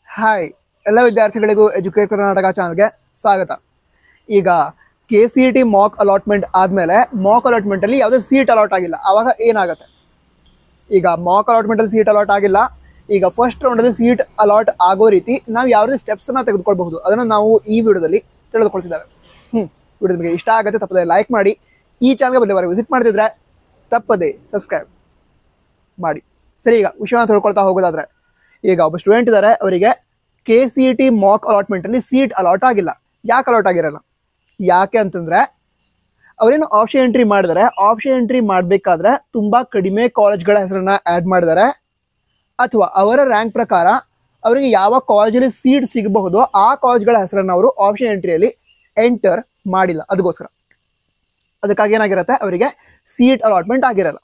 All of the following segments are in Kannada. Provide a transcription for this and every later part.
ಹಾಯ್ ಎಲ್ಲ ವಿದ್ಯಾರ್ಥಿಗಳಿಗೂ ಎಜುಕೇಟ್ ಕರ್ನಾಟಕ ಚಾನಲ್ಗೆ ಸ್ವಾಗತ ಈಗ K C T mock allotment ಆದಮೇಲೆ ಮಾಕ್ ಅಲಾಟ್ಮೆಂಟಲ್ಲಿ ಯಾವುದೇ ಸೀಟ್ ಅಲಾಟ್ ಆಗಿಲ್ಲ ಆವಾಗ ಏನಾಗುತ್ತೆ ಈಗ ಮಾಕ್ ಅಲಾಟ್ಮೆಂಟಲ್ಲಿ ಸೀಟ್ ಅಲಾಟ್ ಆಗಿಲ್ಲ ಈಗ ಫಸ್ಟ್ ರೌಂಡಲ್ಲಿ ಸೀಟ್ ಅಲಾಟ್ ಆಗೋ ರೀತಿ ನಾವು ಯಾವ ರೀತಿ ಸ್ಟೆಪ್ಸನ್ನು ತೆಗೆದುಕೊಳ್ಬಹುದು ಅದನ್ನು ನಾವು ಈ ವಿಡಿಯೋದಲ್ಲಿ ತಿಳಿದುಕೊಳ್ತಿದ್ದೇವೆ ಹ್ಞೂ ವಿಡಿಯೋ ನಿಮಗೆ ಇಷ್ಟ ಆಗುತ್ತೆ ತಪ್ಪದೆ ಲೈಕ್ ಮಾಡಿ ಈ ಚಾನಲ್ಗೆ ಬಲ್ಲಿವರೆಗೆ ವಿಸಿಟ್ ಮಾಡ್ತಿದ್ರೆ ತಪ್ಪದೆ ಸಬ್ಸ್ಕ್ರೈಬ್ ಮಾಡಿ ಸರಿ ಈಗ ವಿಷಯನ ತಿಳ್ಕೊಳ್ತಾ ಹೋಗೋದಾದ್ರೆ ಈಗ ಒಬ್ಬ ಸ್ಟೂಡೆಂಟ್ ಇದ್ದಾರೆ ಅವರಿಗೆ ಕೆ ಸಿ ಟಿ ಮಾಕ್ ಅಲಾಟ್ಮೆಂಟಲ್ಲಿ ಸೀಟ್ ಅಲಾಟ್ ಆಗಿಲ್ಲ ಯಾಕೆ ಅಲಾಟ್ ಆಗಿರಲ್ಲ ಯಾಕೆ ಅಂತಂದ್ರೆ ಅವರೇನು ಆಪ್ಷನ್ ಎಂಟ್ರಿ ಮಾಡಿದರೆ ಆಪ್ಷನ್ ಎಂಟ್ರಿ ಮಾಡಬೇಕಾದ್ರೆ ತುಂಬ ಕಡಿಮೆ ಕಾಲೇಜ್ಗಳ ಹೆಸರನ್ನ ಆ್ಯಡ್ ಮಾಡಿದ್ದಾರೆ ಅಥವಾ ಅವರ ರ್ಯಾಂಕ್ ಪ್ರಕಾರ ಅವರಿಗೆ ಯಾವ ಕಾಲೇಜಲ್ಲಿ ಸೀಟ್ ಸಿಗಬಹುದೋ ಆ ಕಾಲೇಜ್ಗಳ ಹೆಸರನ್ನು ಅವರು ಆಪ್ಷನ್ ಎಂಟ್ರಿಯಲ್ಲಿ ಎಂಟರ್ ಮಾಡಿಲ್ಲ ಅದಕ್ಕೋಸ್ಕರ ಅದಕ್ಕಾಗಿ ಏನಾಗಿರುತ್ತೆ ಅವರಿಗೆ ಸೀಟ್ ಅಲಾಟ್ಮೆಂಟ್ ಆಗಿರಲ್ಲ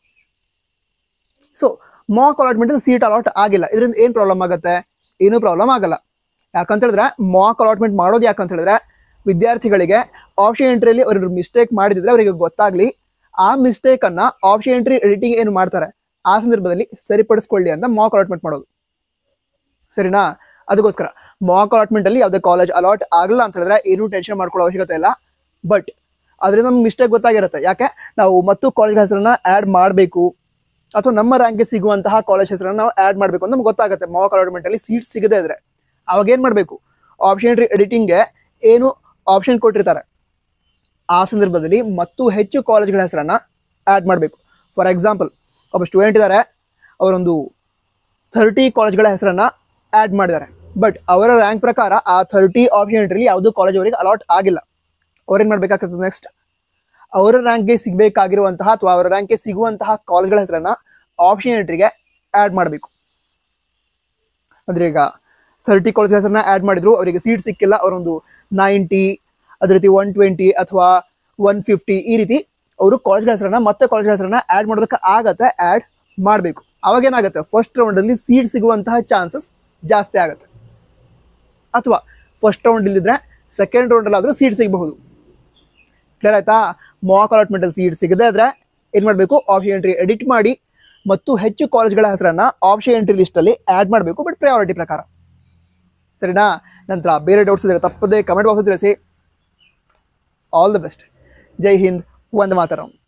so mock allotment seat allot ಆಗಿಲ್ಲ ಇದರಿಂದ ಏನು ಪ್ರಾಬ್ಲಮ್ ಆಗುತ್ತೆ ಏನೂ ಪ್ರಾಬ್ಲಮ್ ಆಗಲ್ಲ ಯಾಕಂತ ಹೇಳಿದ್ರೆ ಮಾಕ್ ಅಲಾಟ್ಮೆಂಟ್ ಮಾಡೋದು ಯಾಕಂತ ಹೇಳಿದ್ರೆ ವಿದ್ಯಾರ್ಥಿಗಳಿಗೆ ಆಪ್ಷನ್ ಎಂಟ್ರಿಯಲ್ಲಿ ಅವರು ಮಿಸ್ಟೇಕ್ ಮಾಡಿದ್ರೆ ಅವರಿಗೆ ಗೊತ್ತಾಗ್ಲಿ ಆ ಮಿಸ್ಟೇಕ್ ಅನ್ನ ಆಪ್ಷನ್ ಎಂಟ್ರಿ ಎಡಿಟಿಂಗ್ ಏನು ಮಾಡ್ತಾರೆ ಆ ಸಂದರ್ಭದಲ್ಲಿ ಸರಿಪಡಿಸ್ಕೊಳ್ಳಿ ಅಂತ ಮಾಕ್ ಅಲಾಟ್ಮೆಂಟ್ ಮಾಡೋದು ಸರಿನಾ ಅದಕ್ಕೋಸ್ಕರ ಮಾಕ್ ಅಲಾಟ್ಮೆಂಟ್ ಅಲ್ಲಿ ಯಾವುದೇ ಕಾಲೇಜ್ ಅಲಾಟ್ ಆಗಲ್ಲ ಅಂತ ಹೇಳಿದ್ರೆ ಏನೂ ಟೆನ್ಷನ್ ಮಾಡ್ಕೊಳ್ಳೋ ಅವಶ್ಯಕತೆ ಇಲ್ಲ ಬಟ್ ಅದರಿಂದ ನಮ್ಗೆ ಮಿಸ್ಟೇಕ್ ಗೊತ್ತಾಗಿರುತ್ತೆ ಯಾಕೆ ನಾವು ಮತ್ತು ಕಾಲೇಜ್ ಹೆಸರನ್ನ ಆ್ಯಡ್ ಮಾಡಬೇಕು ಅಥವಾ ನಮ್ಮ ರ್ಯಾಂಕ್ಗೆ ಸಿಗುವಂತಹ ಕಾಲೇಜ್ ಹೆಸರನ್ನು ನಾವು ಆ್ಯಡ್ ಮಾಡಬೇಕು ಅಂತ ನಮ್ಗೆ ಗೊತ್ತಾಗುತ್ತೆ ಮಾಕ್ ಅಲಾಟ್ಮೆಂಟ್ ಅಲ್ಲಿ ಸೀಟ್ ಸಿಗದೇ ಇದ್ರೆ ಅವಾಗ ಏನು ಮಾಡಬೇಕು ಆಪ್ಷನ್ ಎಂಟ್ರಿ ಎಡಿಟಿಂಗ್ಗೆ ಏನು ಆಪ್ಷನ್ ಕೊಟ್ಟಿರ್ತಾರೆ ಆ ಸಂದರ್ಭದಲ್ಲಿ ಮತ್ತು ಹೆಚ್ಚು ಕಾಲೇಜ್ಗಳ ಹೆಸರನ್ನ ಆ್ಯಡ್ ಮಾಡಬೇಕು ಫಾರ್ ಎಕ್ಸಾಂಪಲ್ ಒಬ್ಬ ಸ್ಟೂಡೆಂಟ್ ಇದ್ದಾರೆ ಅವರೊಂದು ಥರ್ಟಿ ಕಾಲೇಜ್ಗಳ ಹೆಸರನ್ನ ಆ್ಯಡ್ ಮಾಡಿದ್ದಾರೆ ಬಟ್ ಅವರ ರ್ಯಾಂಕ್ ಪ್ರಕಾರ ಆ ಥರ್ಟಿ ಆಪ್ಷನ್ ಎಂಟ್ರಿಲಿ ಯಾವುದೂ ಕಾಲೇಜ್ ಅವರಿಗೆ ಅಲಾಟ್ ಆಗಿಲ್ಲ ಅವ್ರೇನು ಮಾಡಬೇಕಾಗ್ತದೆ ನೆಕ್ಸ್ಟ್ ಅವರ ರ್ಯಾಂಕ್ಗೆ ಸಿಗಬೇಕಾಗಿರುವಂತಹ ಅಥವಾ ಅವರ ರ್ಯಾಂಕ್ಗೆ ಸಿಗುವಂತಹ ಕಾಲೇಜ್ಗಳ ಹೆಸರನ್ನ ಆಪ್ಷನ್ ಎಂಟ್ರಿಗೆ ಆ್ಯಡ್ ಮಾಡಬೇಕು ಅಂದ್ರೆ ಈಗ ಥರ್ಟಿ ಕಾಲೇಜ್ ಹೆಸರನ್ನ ಆ್ಯಡ್ ಮಾಡಿದ್ರು ಅವರಿಗೆ ಸೀಟ್ ಸಿಕ್ಕಿಲ್ಲ ಅವರೊಂದು ನೈಂಟಿ ಅದೇ ರೀತಿ ಒನ್ ಟ್ವೆಂಟಿ ಅಥವಾ ಒನ್ ಫಿಫ್ಟಿ ಈ ರೀತಿ ಅವರು ಕಾಲೇಜ್ಗಳ ಹೆಸರನ್ನ ಮತ್ತೆ ಕಾಲೇಜ್ಗಳ ಹೆಸರನ್ನ ಆ್ಯಡ್ ಮಾಡೋದಕ್ಕೆ ಆಗತ್ತೆ ಆ್ಯಡ್ ಮಾಡಬೇಕು ಅವಾಗ ಏನಾಗುತ್ತೆ ಫಸ್ಟ್ ರೌಂಡಲ್ಲಿ ಸೀಟ್ ಸಿಗುವಂತಹ ಚಾನ್ಸಸ್ ಜಾಸ್ತಿ ಆಗುತ್ತೆ ಅಥವಾ ಫಸ್ಟ್ ರೌಂಡ್ ಇಲ್ಲಿದ್ರೆ ಸೆಕೆಂಡ್ ರೌಂಡಲ್ಲಾದರೂ ಸೀಟ್ ಸಿಗಬಹುದು ಕ್ಲಿಯರ್ ಆಯ್ತಾ ಮಾಕ್ ಅಲಾಟ್ಮೆಂಟಲ್ಲಿ ಸೀಟ್ ಸಿಗದೇ ಇದ್ರೆ ಏನು ಮಾಡಬೇಕು ಆಪ್ಷನ್ ಎಂಟ್ರಿ ಎಡಿಟ್ ಮಾಡಿ ಮತ್ತು ಹೆಚ್ಚು ಕಾಲೇಜ್ಗಳ ಹೆಸರನ್ನ ಆಪ್ಷನ್ ಎಂಟ್ರಿ ಲಿಸ್ಟಲ್ಲಿ ಆ್ಯಡ್ ಮಾಡಬೇಕು ಬಟ್ ಪ್ರಯಾರಿಟಿ ಪ್ರಕಾರ ಸರಿನಾ ನಂತರ ಬೇರೆ ಡೌಟ್ಸ್ ಇದ್ದರೆ ತಪ್ಪದೇ ಕಮೆಂಟ್ ಬಾಕ್ಸ್ ತಿಳಿಸಿ ಆಲ್ ದ ಬೆಸ್ಟ್ ಜೈ ಹಿಂದ್ ವಂದೇ ಮಾತರಂ